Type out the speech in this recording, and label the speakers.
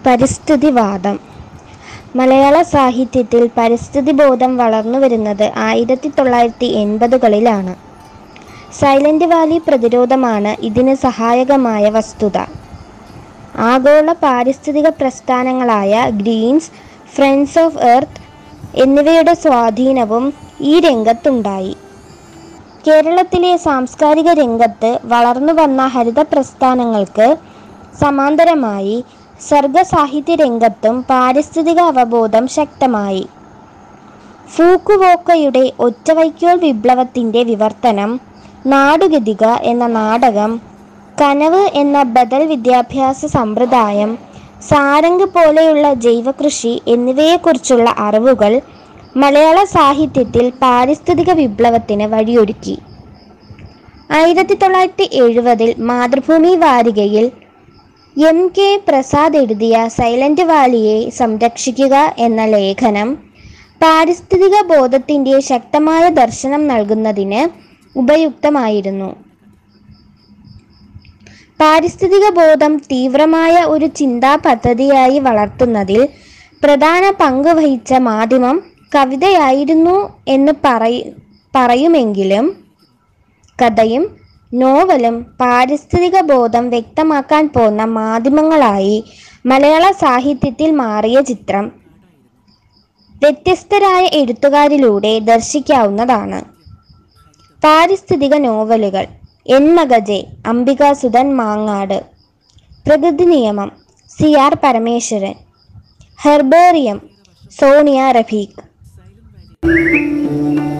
Speaker 1: പരിസ്ഥിതിവാദം മലയാള സാഹിത്യത്തിൽ പരിസ്ഥിതി ബോധം വളർന്നു വരുന്നത് ആയിരത്തി തൊള്ളായിരത്തി എൺപതുകളിലാണ് സൈലന്റ് വാലി പ്രതിരോധമാണ് ഇതിന് സഹായകമായ വസ്തുത ആഗോള പാരിസ്ഥിതിക പ്രസ്ഥാനങ്ങളായ ഗ്രീൻസ് ഫ്രണ്ട്സ് ഓഫ് എർത്ത് എന്നിവയുടെ സ്വാധീനവും ഈ രംഗത്തുണ്ടായി കേരളത്തിലെ സാംസ്കാരിക രംഗത്ത് വളർന്നു വന്ന ഹരിത പ്രസ്ഥാനങ്ങൾക്ക് സമാന്തരമായി സർഗസാഹിത്യ രംഗത്തും പാരിസ്ഥിതിക അവബോധം ശക്തമായി ഫൂക്കുവോക്കയുടെ ഒറ്റവൈക്കോൽ വിപ്ലവത്തിൻ്റെ വിവർത്തനം നാടുഗതിക എന്ന നാടകം കനവ് എന്ന ബദൽ വിദ്യാഭ്യാസ സമ്പ്രദായം സാരംഗ് പോലെയുള്ള ജൈവകൃഷി എന്നിവയെക്കുറിച്ചുള്ള അറിവുകൾ മലയാള സാഹിത്യത്തിൽ പാരിസ്ഥിതിക വിപ്ലവത്തിന് വഴിയൊരുക്കി ആയിരത്തി തൊള്ളായിരത്തി എഴുപതിൽ മാതൃഭൂമി വാരികയിൽ എം കെ പ്രസാദ് എഴുതിയ സൈലന്റ് വാലിയെ സംരക്ഷിക്കുക എന്ന ലേഖനം പാരിസ്ഥിതിക ബോധത്തിൻ്റെ ശക്തമായ ദർശനം നൽകുന്നതിന് ഉപയുക്തമായിരുന്നു പാരിസ്ഥിതിക ബോധം തീവ്രമായ ഒരു ചിന്താ പദ്ധതിയായി വളർത്തുന്നതിൽ പ്രധാന പങ്ക് വഹിച്ച മാധ്യമം കവിതയായിരുന്നു എന്ന് പറയ പറയുമെങ്കിലും കഥയും നോവലും പാരിസ്ഥിതിക ബോധം വ്യക്തമാക്കാൻ പോന്ന മാധ്യമങ്ങളായി മലയാള സാഹിത്യത്തിൽ മാറിയ ചിത്രം വ്യത്യസ്തരായ എഴുത്തുകാരിലൂടെ ദർശിക്കാവുന്നതാണ് പാരിസ്ഥിതിക നോവലുകൾ എന്മകജെ അംബികാസുധൻ മാങ്ങാട് പ്രകൃതി നിയമം C R Parameswaran herbarium Sonia Rafeeq